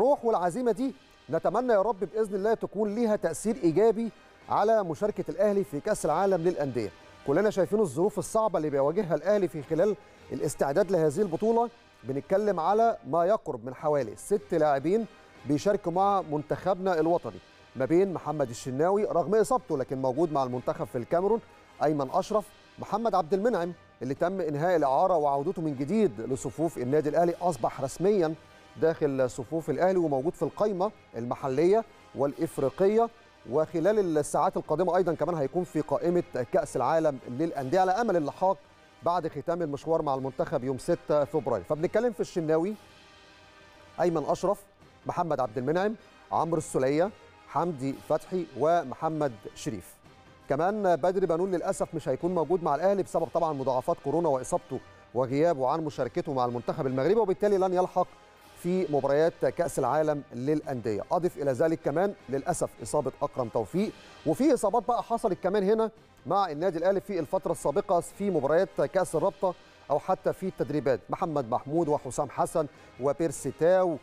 الروح والعزيمه دي نتمنى يا رب باذن الله تكون ليها تاثير ايجابي على مشاركه الاهلي في كاس العالم للانديه كلنا شايفين الظروف الصعبه اللي بيواجهها الاهلي في خلال الاستعداد لهذه البطوله بنتكلم على ما يقرب من حوالي ست لاعبين بيشاركوا مع منتخبنا الوطني ما بين محمد الشناوي رغم اصابته لكن موجود مع المنتخب في الكاميرون ايمن اشرف محمد عبد المنعم اللي تم انهاء الاعاره وعودته من جديد لصفوف النادي الاهلي اصبح رسميا داخل صفوف الاهلي وموجود في القائمه المحليه والافريقيه وخلال الساعات القادمه ايضا كمان هيكون في قائمه كاس العالم للانديه على امل اللحاق بعد ختام المشوار مع المنتخب يوم 6 فبراير فبنتكلم في الشناوي ايمن اشرف محمد عبد المنعم عمرو السوليه حمدي فتحي ومحمد شريف كمان بدري بنون للاسف مش هيكون موجود مع الاهلي بسبب طبعا مضاعفات كورونا واصابته وغيابه عن مشاركته مع المنتخب المغربي وبالتالي لن يلحق في مباريات كاس العالم للانديه اضف الى ذلك كمان للاسف اصابه اكرم توفيق وفي اصابات بقى حصلت كمان هنا مع النادي الاهلي في الفتره السابقه في مباريات كاس الرابطه او حتى في التدريبات محمد محمود وحسام حسن وبيرسي تاو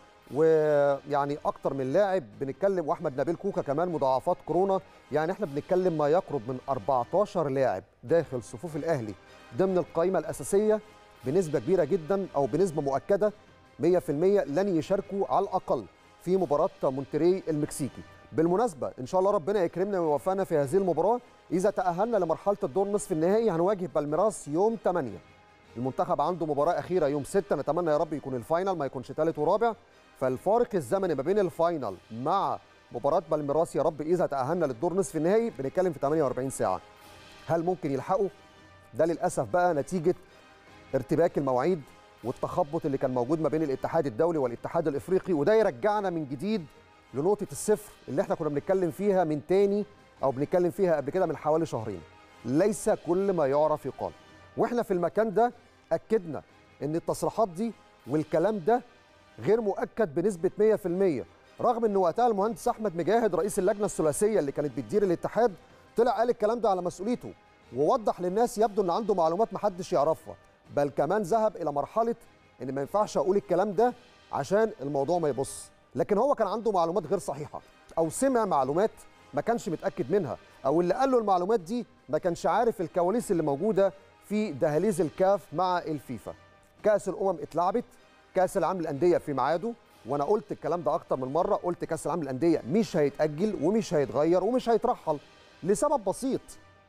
ويعني اكتر من لاعب بنتكلم واحمد نبيل كوكا كمان مضاعفات كورونا يعني احنا بنتكلم ما يقرب من 14 لاعب داخل صفوف الاهلي ضمن القائمه الاساسيه بنسبه كبيره جدا او بنسبه مؤكده 100% لن يشاركوا على الاقل في مباراه مونتري المكسيكي بالمناسبه ان شاء الله ربنا يكرمنا ويوفقنا في هذه المباراه اذا تاهلنا لمرحله الدور نصف النهائي هنواجه بالميراس يوم 8 المنتخب عنده مباراه اخيره يوم 6 نتمنى يا رب يكون الفاينل ما يكونش ثالث ورابع فالفارق الزمني ما بين الفاينل مع مباراه بالميراس يا رب اذا تاهلنا للدور نصف النهائي بنتكلم في 48 ساعه هل ممكن يلحقوا ده للاسف بقى نتيجه ارتباك المواعيد والتخبط اللي كان موجود ما بين الاتحاد الدولي والاتحاد الافريقي وده يرجعنا من جديد لنقطه الصفر اللي احنا كنا بنتكلم فيها من تاني او بنتكلم فيها قبل كده من حوالي شهرين ليس كل ما يعرف يقال واحنا في المكان ده اكدنا ان التصريحات دي والكلام ده غير مؤكد بنسبه 100% رغم ان وقتها المهندس احمد مجاهد رئيس اللجنه الثلاثيه اللي كانت بتدير الاتحاد طلع قال الكلام ده على مسؤوليته ووضح للناس يبدو ان عنده معلومات محدش يعرفها بل كمان ذهب الى مرحله ان ما ينفعش اقول الكلام ده عشان الموضوع ما يبص لكن هو كان عنده معلومات غير صحيحه او سمع معلومات ما كانش متاكد منها او اللي قال له المعلومات دي ما كانش عارف الكواليس اللي موجوده في دهاليز الكاف مع الفيفا كاس الامم اتلعبت كاس العالم للانديه في ميعاده وانا قلت الكلام ده اكتر من مره قلت كاس العالم للانديه مش هيتاجل ومش هيتغير ومش هيترحل لسبب بسيط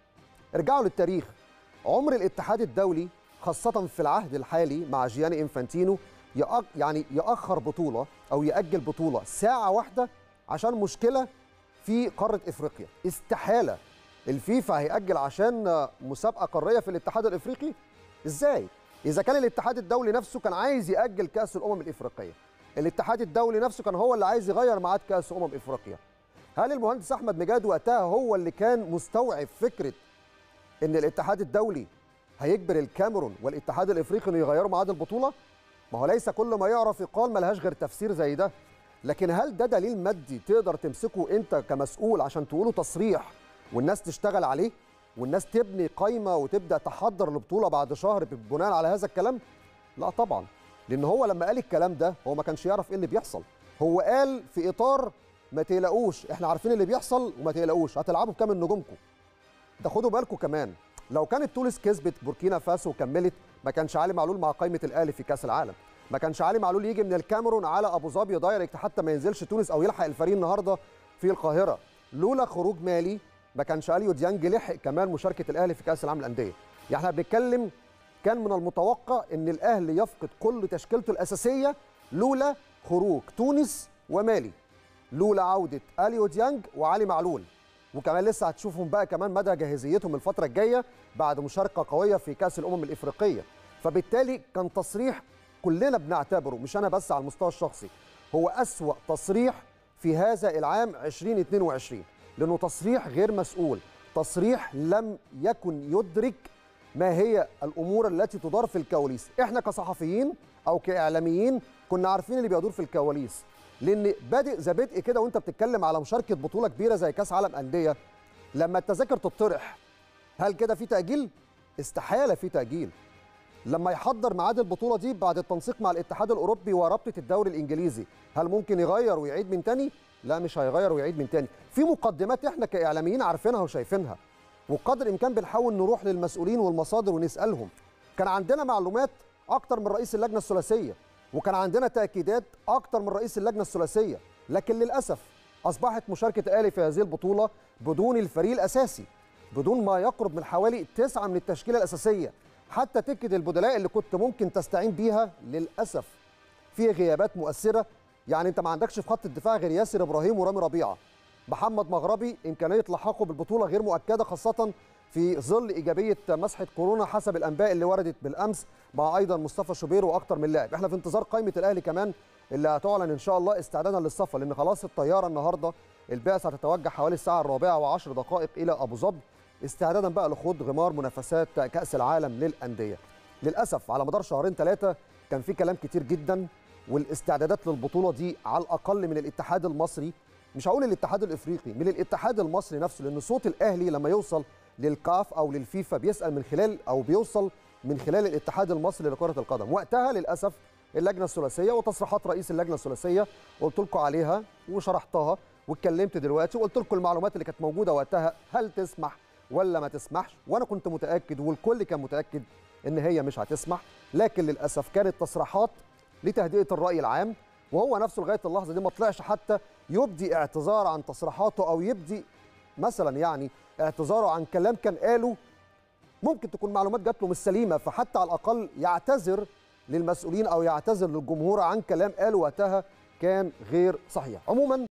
ارجعوا للتاريخ عمر الاتحاد الدولي خاصة في العهد الحالي مع جياني انفانتينو يأ... يعني يأخر بطولة أو يأجل بطولة ساعة واحدة عشان مشكلة في قارة إفريقيا استحالة الفيفا هيأجل عشان مسابقة قارية في الاتحاد الإفريقي إزاي؟ إذا كان الاتحاد الدولي نفسه كان عايز يأجل كأس الأمم الإفريقية الاتحاد الدولي نفسه كان هو اللي عايز يغير ميعاد كأس أمم إفريقيا هل المهندس أحمد مجاد وقتها هو اللي كان مستوعب فكرة إن الاتحاد الدولي هيجبر الكاميرون والاتحاد الافريقي انه يغيروا ميعاد البطوله؟ ما هو ليس كل ما يعرف يقال ملهاش غير تفسير زي ده. لكن هل ده دليل مادي تقدر تمسكه انت كمسؤول عشان تقوله تصريح والناس تشتغل عليه؟ والناس تبني قايمه وتبدا تحضر البطوله بعد شهر بناء على هذا الكلام؟ لا طبعا. لان هو لما قال الكلام ده هو ما كانش يعرف ايه اللي بيحصل. هو قال في اطار ما تقلقوش احنا عارفين اللي بيحصل وما تقلقوش هتلعبوا بكام من نجومكم. ده خدوا بالكم كمان لو كانت تونس كسبت بوركينا فاسو وكملت ما كانش علي معلول مع قائمه الاهلي في كاس العالم ما كانش علي معلول يجي من الكاميرون على ابو ظبي دايركت حتى ما ينزلش تونس او يلحق الفريق النهارده في القاهره لولا خروج مالي ما كانش اليو ديانج لحق كمان مشاركه الاهلي في كاس العالم للانديه يعني احنا بنتكلم كان من المتوقع ان الاهلي يفقد كل تشكيلته الاساسيه لولا خروج تونس ومالي لولا عوده اليو ديانج وعلي معلول وكمان لسه هتشوفهم بقى كمان مدى جاهزيتهم الفتره الجايه بعد مشاركه قويه في كاس الامم الافريقيه فبالتالي كان تصريح كلنا بنعتبره مش انا بس على المستوى الشخصي هو اسوا تصريح في هذا العام 2022 لانه تصريح غير مسؤول تصريح لم يكن يدرك ما هي الامور التي تدار في الكواليس احنا كصحفيين او كاعلاميين كنا عارفين اللي بيدور في الكواليس لان بادئ ذا بدء كده وانت بتتكلم على مشاركه بطوله كبيره زي كاس عالم انديه لما التذاكر تطرح هل كده في تاجيل استحاله في تاجيل لما يحضر ميعاد البطوله دي بعد التنسيق مع الاتحاد الاوروبي ورابطه الدوري الانجليزي هل ممكن يغير ويعيد من تاني لا مش هيغير ويعيد من تاني في مقدمات احنا كاعلاميين عارفينها وشايفينها وقدر الامكان بنحاول نروح للمسؤولين والمصادر ونسالهم كان عندنا معلومات اكتر من رئيس اللجنه الثلاثيه وكان عندنا تاكيدات اكتر من رئيس اللجنه الثلاثيه لكن للاسف اصبحت مشاركه الاهلي في هذه البطوله بدون الفريق الاساسي بدون ما يقرب من حوالي تسعة من التشكيله الاساسيه حتى تكه البدلاء اللي كنت ممكن تستعين بيها للاسف في غيابات مؤثره يعني انت ما عندكش في خط الدفاع غير ياسر ابراهيم ورامي ربيعه محمد مغربي امكانيه لحاقه بالبطوله غير مؤكده خاصه في ظل ايجابيه مسحه كورونا حسب الانباء اللي وردت بالامس مع ايضا مصطفى شوبير واكثر من لاعب احنا في انتظار قائمه الاهلي كمان اللي هتعلن ان شاء الله استعدادا للسفر لان خلاص الطياره النهارده البعثه هتتوجه حوالي الساعه الرابعه وعشر دقائق الى ابو ظبي استعدادا بقى لخوض غمار منافسات كاس العالم للانديه للاسف على مدار شهرين ثلاثه كان في كلام كتير جدا والاستعدادات للبطوله دي على الاقل من الاتحاد المصري مش هقول الاتحاد الافريقي من الاتحاد المصري نفسه لان صوت الاهلي لما يوصل للكاف او للفيفا بيسال من خلال او بيوصل من خلال الاتحاد المصري لكره القدم وقتها للاسف اللجنه الثلاثيه وتصريحات رئيس اللجنه الثلاثيه قلت لكم عليها وشرحتها واتكلمت دلوقتي وقلت لكم المعلومات اللي كانت موجوده وقتها هل تسمح ولا ما تسمحش وانا كنت متاكد والكل كان متاكد ان هي مش هتسمح لكن للاسف كانت تصريحات لتهدئه الراي العام وهو نفسه لغايه اللحظه دي ما طلعش حتى يبدي اعتذار عن تصريحاته او يبدي مثلا يعني اعتذاره عن كلام كان قاله ممكن تكون معلومات جات له مش سليمه فحتى على الاقل يعتذر للمسؤولين او يعتذر للجمهور عن كلام قاله وقتها كان غير صحيح عموما